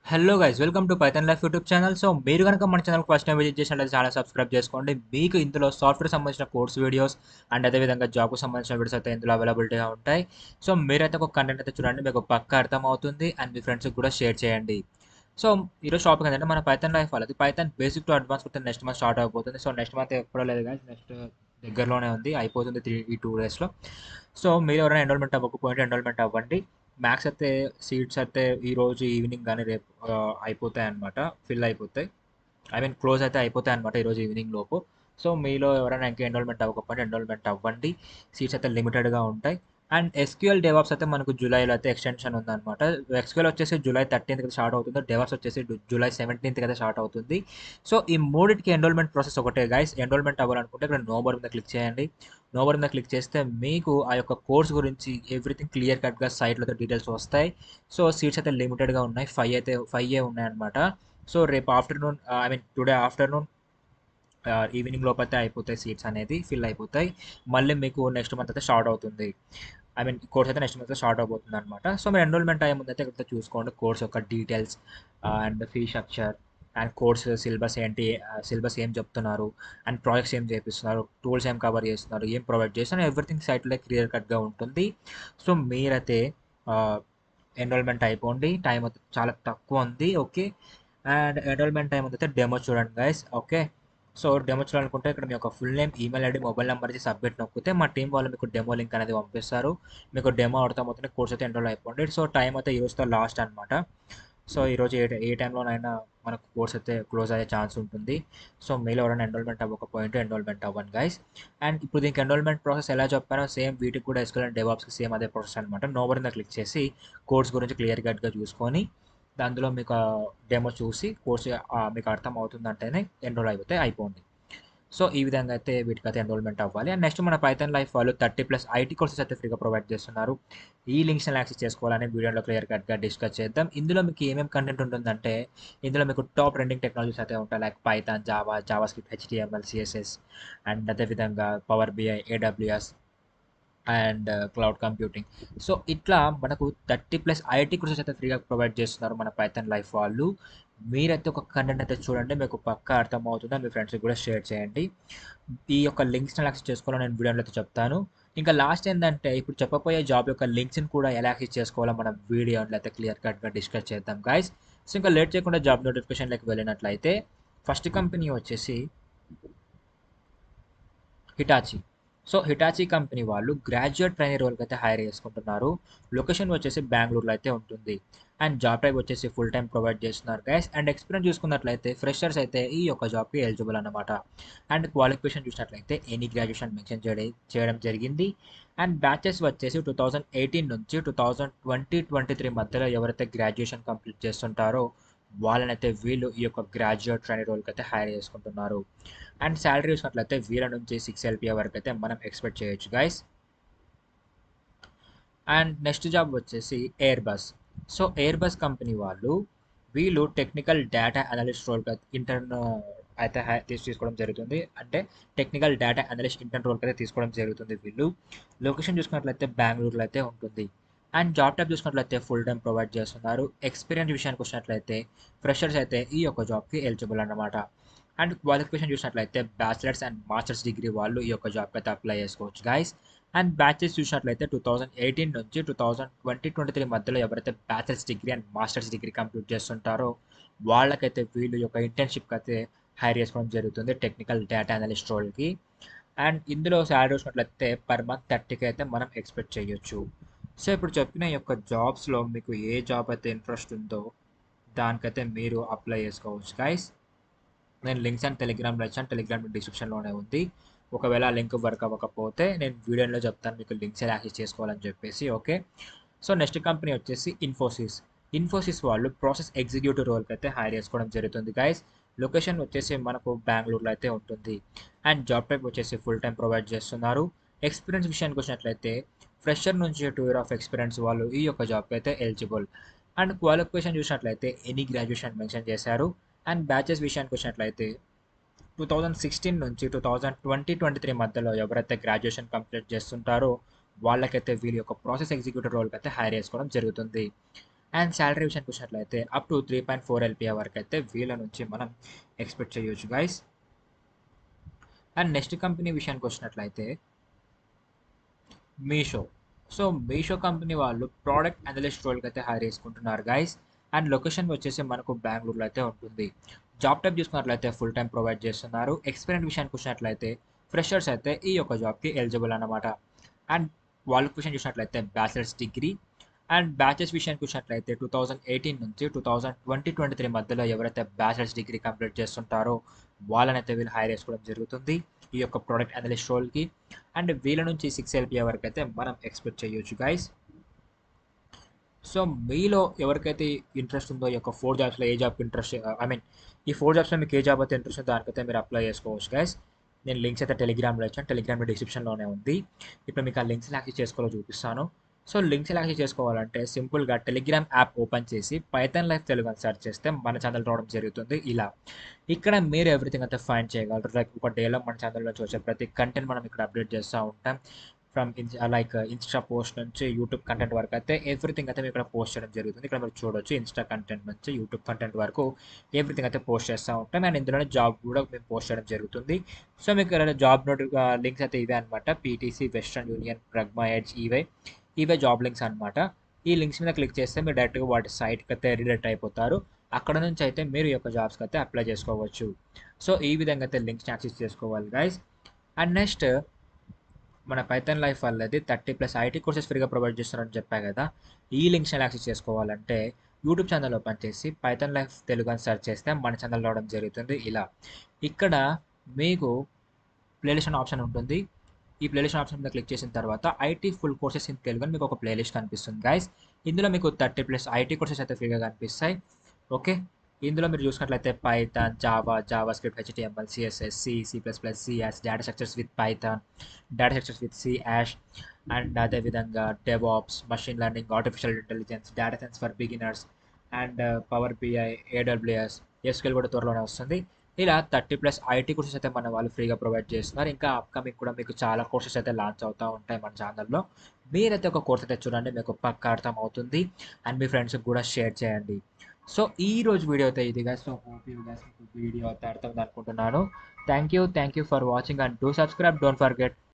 hello guys welcome to Python Life YouTube channel so మీరు కనుక మన ఛానల్ ఫస్ట్ టైం విజిట్ చేసినట్లయితే channel subscribe చేసుకోండి మీకు ఇందులో సాఫ్ట్వేర్ సంబంధించిన కోర్స్ వీడియోస్ అండ్ అదేవిధంగా జాబ్కు సంబంధించిన వీడియోస్ అయితే ఇందులో అవైలబిలిటీగా ఉంటాయి సో మీరైతే ఒక కంటెంట్ అయితే చూడండి మీకు పక్క అర్థం అవుతుంది అండ్ మీ ఫ్రెండ్స్కి కూడా షేర్ చేయండి సో ఈరోజు టాపిక్ ఏంటంటే మన పైథాన్ లైఫ్ వాళ్ళది పైథాన్ బేసిక్ టు అడ్వాన్స్ అయితే నెక్స్ట్ మంత్ స్టార్ట్ అయిపోతుంది సో నెక్స్ట్ మంత్ ఎప్పుడో లేదు కానీ నెక్స్ట్ దగ్గరలోనే ఉంది అయిపోతుంది త్రీ ఈ టూ డేస్లో సో మీరు ఎవరైనా ఎన్రోల్మెంట్ అవ్వకపోయింటే ఎన్రోల్మెంట్ అవ్వండి మ్యాథ్స్ అయితే సీట్స్ అయితే ఈ రోజు ఈవినింగ్ కానీ రేపు ఆ, అయిపోతాయి అనమాట ఫిల్ అయిపోతాయి ఐ మీన్ క్లోజ్ అయితే అయిపోతాయి అనమాట ఈరోజు ఈవినింగ్ లోపు సో మీలో ఎవరైనా ఇంకా ఎన్రోల్మెంట్ అవ్వకపోతే ఎన్రోల్మెంట్ అవ్వండి సీట్స్ అయితే లిమిటెడ్గా ఉంటాయి అండ్ ఎస్క్యూఎల్ డెవాప్స్ అయితే మనకు జూలైలో అయితే ఎక్స్టెన్షన్ ఉందన్నమాట ఎస్క్యూఎల్ వచ్చేసి జూలై థర్టీన్త్ స్టార్ట్ అవుతుంది డెవాప్స్ వచ్చేసి డు- జూలై సెవెంటీన్త్ అయితే స్టార్ట్ అవుతుంది సో ఈ మూడింటికి ఎన్రోల్మెంట్ ప్రాసెస్ ఒకటే గైస్ ఎన్రోల్మెంట్ అవ్వాలనుకుంటే ఇక్కడ నోబర్ మీద క్లిక్ చేయండి నోబర్ మీద క్లిక్ చేస్తే మీకు ఆ యొక్క కోర్స్ గురించి ఎవ్రీథింగ్ క్లియర్ కట్గా సైట్లో డీటెయిల్స్ వస్తాయి సో సీట్స్ అయితే లిమిటెడ్గా ఉన్నాయి ఫైవ్ అయితే ఫైవ్ ఏ ఉన్నాయన్నమాట సో రేపు afternoon I mean today afternoon evening లోపు అయితే అయిపోతాయి సీట్స్ అనేది ఫిల్ అయిపోతాయి మళ్ళీ మీకు నెక్స్ట్ మంత్ అయితే స్టార్ట్ అవుతుంది ఐ మీన్ కోర్స్ అయితే నెక్స్ట్ మంత్ స్టార్ట్ అవబోతుంది అనమాట సో మీరు ఎన్రోల్మెంట్ అయ్యే ముందు అయితే ఇక్కడ చూసుకోండి కోర్స్ యొక్క details and fee structure and course syllabus ఏంటి సిలబస్ ఏం చెప్తున్నారు అండ్ ప్రాజెక్ట్స్ ఏం చేపిస్తున్నారు టూల్స్ ఏం కవర్ చేస్తున్నారు ఏం ప్రొవైడ్ చేస్తున్నారు ఎవ్రీథింగ్ సైట్లో క్లియర్ కట్గా ఉంటుంది సో మీరైతే ఎన్రోల్మెంట్ అయిపోండి టైం అయితే చాలా తక్కువ ఉంది ఓకే అండ్ ఎన్రోల్మెంట్ టైం అయితే డెమో చూడండి గైస్ ఓకే సో డెమో చూడాలనుకుంటే ఇక్కడ మీ యొక్క full name email ID mobile number ఇచ్చి సబ్మిట్ నొక్కితే మా టీం వాళ్ళు మీకు డెమో లింక్ అనేది పంపిస్తారు మీకు డెమో అర్థమవుతుంది కోర్స్ అయితే ఎన్రోల్ అయిపోండి సో టైం అయితే ఈ రోజుతో లాస్ట్ అనమాట సో ఈరోజు ఏ ఏ టైంలోనైనా మనకు కోర్స్ అయితే క్లోజ్ అయ్యే ఛాన్స్ ఉంటుంది సో మీలో ఎవరైనా ఎన్రోల్మెంట్ అవ్వకపోయింటే ఎన్రోల్మెంట్ అవ్వండి గైస్ అండ్ ఇప్పుడు దీనికి ఎన్రోల్మెంట్ ప్రాసెస్ ఎలా చెప్పానో సేమ్ వీటికి కూడా ఎస్కల్ అండ్ డెవాప్స్కి సేమ్ అదే ప్రాసెస్ అనమాట నోబర్ మీద క్లిక్ చేసి కోర్స్ గురించి క్లియర్ కట్గా చూసుకొని అందులో మీకు డెమో చూసి కోర్స్ మీకు అర్థం అవుతుందంటేనే ఎన్రోల్ అయిపోతే అయిపోండి సో ఈ విధంగా అయితే వీటికైతే ఎన్రోల్మెంట్ అవ్వాలి అండ్ నెక్స్ట్ మన పైథాన్ లైఫ్ వాళ్ళు థర్టీ ప్లస్ ఐటీ కోర్సెస్ అయితే ఫ్రీగా ప్రొవైడ్ చేస్తున్నారు ఈ లింక్స్ని యాక్సెస్ చేసుకోవాలని వీడియోలో క్లియర్ కట్గా డిస్కస్ చేద్దాం ఇందులో మీకు ఏమేమి కంటెంట్ ఉంటుందంటే ఇందులో మీకు టాప్ ట్రెండింగ్ టెక్నాలజీస్ అయితే ఉంటాయి like Python Java JavaScript HTML CSS and అదేవిధంగా power BI AWS and cloud computing so ఇట్లా మనకు థర్టీ ప్లస్ ఐటీ కోర్సెస్ అయితే ఫ్రీగా ప్రొవైడ్ చేస్తున్నారు మన పైథాన్ లైఫ్ వాళ్ళు మీరైతే ఒక కంటెంట్ అయితే చూడండి మీకు పక్కా అర్థమవుతుందో మీ ఫ్రెండ్స్కి కూడా షేర్ చేయండి ఈ యొక్క లింక్స్ని యాక్సెస్ చేసుకోవాలో నేను వీడియోలో అయితే చెప్తాను ఇంకా లాస్ట్ ఏంటంటే ఇప్పుడు చెప్పబోయే జాబ్ యొక్క లింక్స్ని కూడా ఎలా యాక్సెస్ చేసుకోవాలో మనం వీడియోలో అయితే క్లియర్ కట్గా డిస్కస్ చేద్దాం గాయస్ సో ఇంకా లేట్ చేయకుండా జాబ్ నోటిఫికేషన్లోకి వెళ్ళినట్లయితే ఫస్ట్ కంపెనీ వచ్చేసి హిటాచి సో హిటాచి కంపెనీ వాళ్ళు గ్రాడ్యుయేట్ ట్రైనర్ రోల్కి అయితే హైర్ చేసుకుంటున్నారు లొకేషన్ వచ్చేసి బెంగళూరులో అయితే ఉంటుంది అండ్ జాబ్ టైప్ వచ్చేసి ఫుల్ టైం ప్రొవైడ్ చేస్తున్నారు గైస్ అండ్ ఎక్స్పీరియన్స్ చూసుకున్నట్లయితే ఫ్రెషర్స్ అయితే ఈ యొక్క జాబ్కి ఎలిజిబుల్ అనమాట అండ్ క్వాలిఫికేషన్ చూసినట్లయితే ఎనీ గ్రాడ్యుయేషన్ మెన్షన్ చేయడం చేయడం జరిగింది అండ్ బ్యాచెస్ వచ్చేసి టూ థౌజండ్ ఎయిటీన్ నుంచి two thousand twenty twenty three మధ్యలో ఎవరైతే గ్రాడ్యుయేషన్ కంప్లీట్ చేస్తుంటారో వాళ్ళనైతే వీళ్ళు ఈ యొక్క గ్రాడ్యుయేట్ ట్రైనర్ రోల్కి అయితే హైర్ చేసుకుంటున్నారు అండ్ శాలరీ చూసినట్లయితే వీళ్ళ నుంచి సిక్స్ ఎల్పిఏ వరకు అయితే మనం ఎక్స్పెక్ట్ చేయొచ్చు గైస్ అండ్ నెక్స్ట్ జాబ్ వచ్చేసి Airbus so Airbus company వాళ్ళు వీళ్ళు technical data analyst role intern అయితే హై- తీసు తీసుకోవడం జరుగుతుంది అంటే టెక్నికల్ డేటా అనలిస్ట్ ఇంటర్న్ రోల్కి అయితే తీసుకోవడం జరుగుతుంది వీళ్ళు లొకేషన్ చూసుకున్నట్లయితే బెంగళూరులో అయితే ఉంటుంది అండ్ జాబ్ టైప్ చూసుకున్నట్లయితే ఫుల్ టైం ప్రొవైడ్ చేస్తున్నారు ఎక్స్పీరియన్స్ విషయానికి వచ్చినట్లయితే ఫ్రెషర్స్ అయితే ఈ యొక్క జాబ్కి ఎలిజిబుల్ అన్నమాట అండ్ క్వాలిఫికేషన్ చూసినట్లయితే బ్యాచిలర్స్ అండ్ మాస్టర్స్ డిగ్రీ వాళ్ళు ఈ యొక్క జాబ్కి అయితే అప్లై చేసుకోవచ్చు గైస్ అండ్ బ్యాచెస్ చూసినట్లయితే టూ థౌజండ్ ఎయిటీన్ నుంచి two thousand twenty twenty three మధ్యలో ఎవరైతే bachelor's degree and master's degree complete చేస్తుంటారో వాళ్ళకైతే వీళ్ళు యొక్క ఇంటర్న్షిప్కి అయితే హైర్ చేసుకోవడం జరుగుతుంది టెక్నికల్ డేటా అనలిస్ట్ రోల్కి అండ్ ఇందులో శాలరీ చూసినట్లయితే పర్ మంత్ థర్టీకి అయితే మనం ఎక్స్పెక్ట్ చేయొచ్చు సో ఇప్పుడు చెప్పిన ఈ యొక్క జాబ్స్లో మీకు ఏ జాబ్ అయితే ఇంట్రెస్ట్ ఉందో దానికైతే మీరు అప్లై చేసుకోవచ్చు గైస్ నేను లింక్స్ అండ్ టెలిగ్రామ్లో ఇచ్చాను టెలిగ్రామ్ డిస్క్రిప్షన్లోనే ఉంది ఒకవేళ ఆ లింక్ వర్క్ అవ్వకపోతే నేను వీడియోలో చెప్తాను మీకు లింక్స్ ఎలా యాక్సెస్ చేసుకోవాలని చెప్పేసి ఓకే సో నెక్స్ట్ కంపెనీ వచ్చేసి ఇన్ఫోసిస్ ఇన్ఫోసిస్ వాళ్ళు ప్రాసెస్ ఎగ్జిక్యూటివ్ రోల్కి అయితే హైర్ చేసుకోవడం జరుగుతుంది గైస్ లొకేషన్ వచ్చేసి మనకు బెంగళూరులో అయితే ఉంటుంది అండ్ జాబ్ టైప్ వచ్చేసి ఫుల్ టైం ప్రొవైడ్ చేస్తున్నారు ఎక్స్పీరియన్స్ విషయానికి వచ్చినట్లయితే ఫ్రెషర్ నుంచి టూ ఇయర్ ఆఫ్ ఎక్స్పీరియన్స్ వాళ్ళు ఈ యొక్క జాబ్కి అయితే ఎలిజిబుల్ అండ్ క్వాలిఫికేషన్ చూసినట్లయితే ఎనీ గ్రాడ్యుయేషన్ మెన్షన్ చేశారు అండ్ బ్యాచెస్ విషయానికి వచ్చినట్లయితే టూ థౌజండ్ సిక్స్టీన్ నుంచి two thousand twenty twenty three మధ్యలో ఎవరైతే గ్రాడ్యుయేషన్ కంప్లీట్ చేస్తుంటారో వాళ్ళకైతే వీళ్ళ యొక్క ప్రాసెస్ ఎగ్జిక్యూటివ్ రోల్కి అయితే హైర్ చేసుకోవడం జరుగుతుంది అండ్ శాలరీ విషయానికి వచ్చినట్లయితే up to three point four LPA వరకు అయితే వీళ్ళ నుంచి మనం ఎక్స్పెక్ట్ చేయొచ్చు గైస్ అండ్ నెక్స్ట్ కంపెనీ విషయానికి వచ్చినట్లయితే మీషో సో మీషో కంపెనీ వాళ్ళు ప్రోడక్ట్ అనలిస్ట్ రోల్కి అయితే హైర్ చేసుకుంటున్నారు గైస్ అండ్ లొకేషన్ వచ్చేసి మనకు బెంగళూరులో అయితే ఉంటుంది జాబ్ టైప్ చూసుకున్నట్లయితే ఫుల్ టైం ప్రొవైడ్ చేస్తున్నారు ఎక్స్పీరియన్స్ విషయానికి వచ్చినట్లయితే ఫ్రెషర్స్ అయితే ఈ యొక్క జాబ్కి ఎలిజిబుల్ అనమాట అండ్ క్వాలిఫికేషన్ చూసినట్లయితే బ్యాచిలర్స్ డిగ్రీ అండ్ బ్యాచెస్ విషయానికి వచ్చినట్లయితే టూ థౌజండ్ ఎయిటీన్ నుంచి two thousand twenty twenty three మధ్యలో ఎవరైతే బ్యాచిలర్స్ డిగ్రీ కంప్లీట్ చేస్తుంటారో వాళ్ళనైతే వీళ్ళు హైర్ చేసుకోవడం జరుగుతుంది ఈ యొక్క ప్రోడక్ట్ అనలిస్ట్ రోల్కి అండ్ వీళ్ళ నుంచి సిక్స్ ఎల్పిఏ వరకు అయితే మనం ఎక్స్పెక్ట్ చేయొచ్చు గైస్ సో మీలో ఎవరికైతే ఇంట్రెస్ట్ ఉందో ఈ యొక్క ఫోర్ జాబ్స్లో ఏ జాబ్కి ఇంట్రెస్ట్ ఐ మీన్ ఈ ఫోర్ జాబ్స్లో మీకు ఏ జాబ్ అయితే ఇంట్రెస్ట్ ఉందో దానికైతే మీరు అప్లై చేసుకోవచ్చు గైస్ నేను లింక్స్ అయితే టెలిగ్రామ్లో ఇచ్చాను టెలిగ్రామ్లో డిస్క్రిప్షన్లోనే ఉంది ఇప్పుడు మీకు ఆ లింక్స్ యాక్సెస్ చేసుకోవాలో చూపిస్తాను సో లింక్స్ ఎలా యాక్సెస్ చేసుకోవాలంటే సింపుల్గా టెలిగ్రామ్ యాప్ ఓపెన్ చేసి పైథాన్ లైఫ్ తెలుగు అని సెర్చ్ చేస్తే మన ఛానల్ రావడం జరుగుతుంది ఇలా ఇక్కడ మీరు ఎవ్రీథింగ్ అయితే ఫైండ్ చేయగలరు లైక్ ఒక డేలో మన ఛానల్లో వచ్చే ప్రతి కంటెంట్ మనం ఇక్కడ అప్డేట్ చేస్తూ ఉంటాం ఫ్రమ్ లైక్ ఇన్స్టా పోస్ట్ నుంచి యూట్యూబ్ కంటెంట్ వరకు అయితే ఎవ్రీథింగ్ అయితే మేము ఇక్కడ పోస్ట్ చేయడం జరుగుతుంది ఇక్కడ మీరు చూడొచ్చు ఇన్స్టా కంటెంట్ నుంచి యూట్యూబ్ కంటెంట్ వరకు ఎవ్రీథింగ్ అయితే పోస్ట్ చేస్తూ ఉంటాం అండ్ ఇందులోనే జాబ్ కూడా మేము పోస్ట్ చేయడం జరుగుతుంది సో మీకు ఇక్కడ జాబ్ నోట్ లింక్స్ అయితే ఇవే అనమాట PTC Western Union Pragma Edge ఇవే ఇవే జాబ్ లింక్స్ అనమాట ఈ లింక్స్ మీద క్లిక్ చేస్తే మీరు డైరెక్ట్గా వాటి సైట్కి అయితే రిడైరెక్ట్ అయిపోతారు అక్కడ నుంచి అయితే మీరు ఈ యొక్క జాబ్స్కి అయితే అప్లై చేసుకోవచ్చు సో ఈ విధంగా అయితే లింక్స్ని యాక్సెస్ చేసుకోవాలి గైస్ అండ్ నెక్స్ట్ మన పైథాన్ లైఫ్ వాళ్ళది థర్టీ ప్లస్ ఐటీ కోర్సెస్ ఫ్రీగా ప్రొవైడ్ చేస్తున్నారని చెప్పా కదా ఈ లింక్స్ని యాక్సెస్ చేసుకోవాలంటే యూట్యూబ్ ఛానల్ ఓపెన్ చేసి పైథాన్ లైఫ్ తెలుగు అని సెర్చ్ చేస్తే మన ఛానల్ రావడం జరుగుతుంది ఇలా ఇక్కడ మీకు ప్లేలిస్ట్ అనే ఆప్షన్ ఉంటుంది ఈ ప్లేలిస్ట్ ఆప్షన్ మీద క్లిక్ చేసిన తర్వాత IT full courses in Telugu అని మీకు ఒక ప్లేలిస్ట్ కనిపిస్తుంది గైస్ ఇందులో మీకు థర్టీ ప్లస్ ఐటీ కోర్సెస్ అయితే ఫ్రీగా కనిపిస్తాయి ఓకే ఇందులో మీరు చూసినట్లయితే Python Java Java script HTML CSS C C plus plus C ash data structures with Python data structures with C ash and అదేవిధంగా DevOps machine learning artificial intelligence data science for beginners and power BI AWS SQL కూడా త్వరలోనే వస్తుంది ఇలా thirty plus IT courses అయితే మన వాళ్ళు ఫ్రీగా provide చేస్తున్నారు ఇంకా అప్కమింగ్ కూడా మీకు చాలా కోర్సెస్ అయితే లాంచ్ అవుతూ ఉంటాయి మన ఛానల్లో మీరైతే ఒక కోర్స్ అయితే చూడండి మీకు పక్క అర్థం అవుతుంది అండ్ మీ ఫ్రెండ్స్కి కూడా షేర్ చేయండి సో ఈ రోజు వీడియో అయితే ఇది సో హోప్ యూ గైస్ మీకు వీడియో అయితే అర్థం అనుకుంటున్నాను thank you thank you for watching and do subscribe don't forget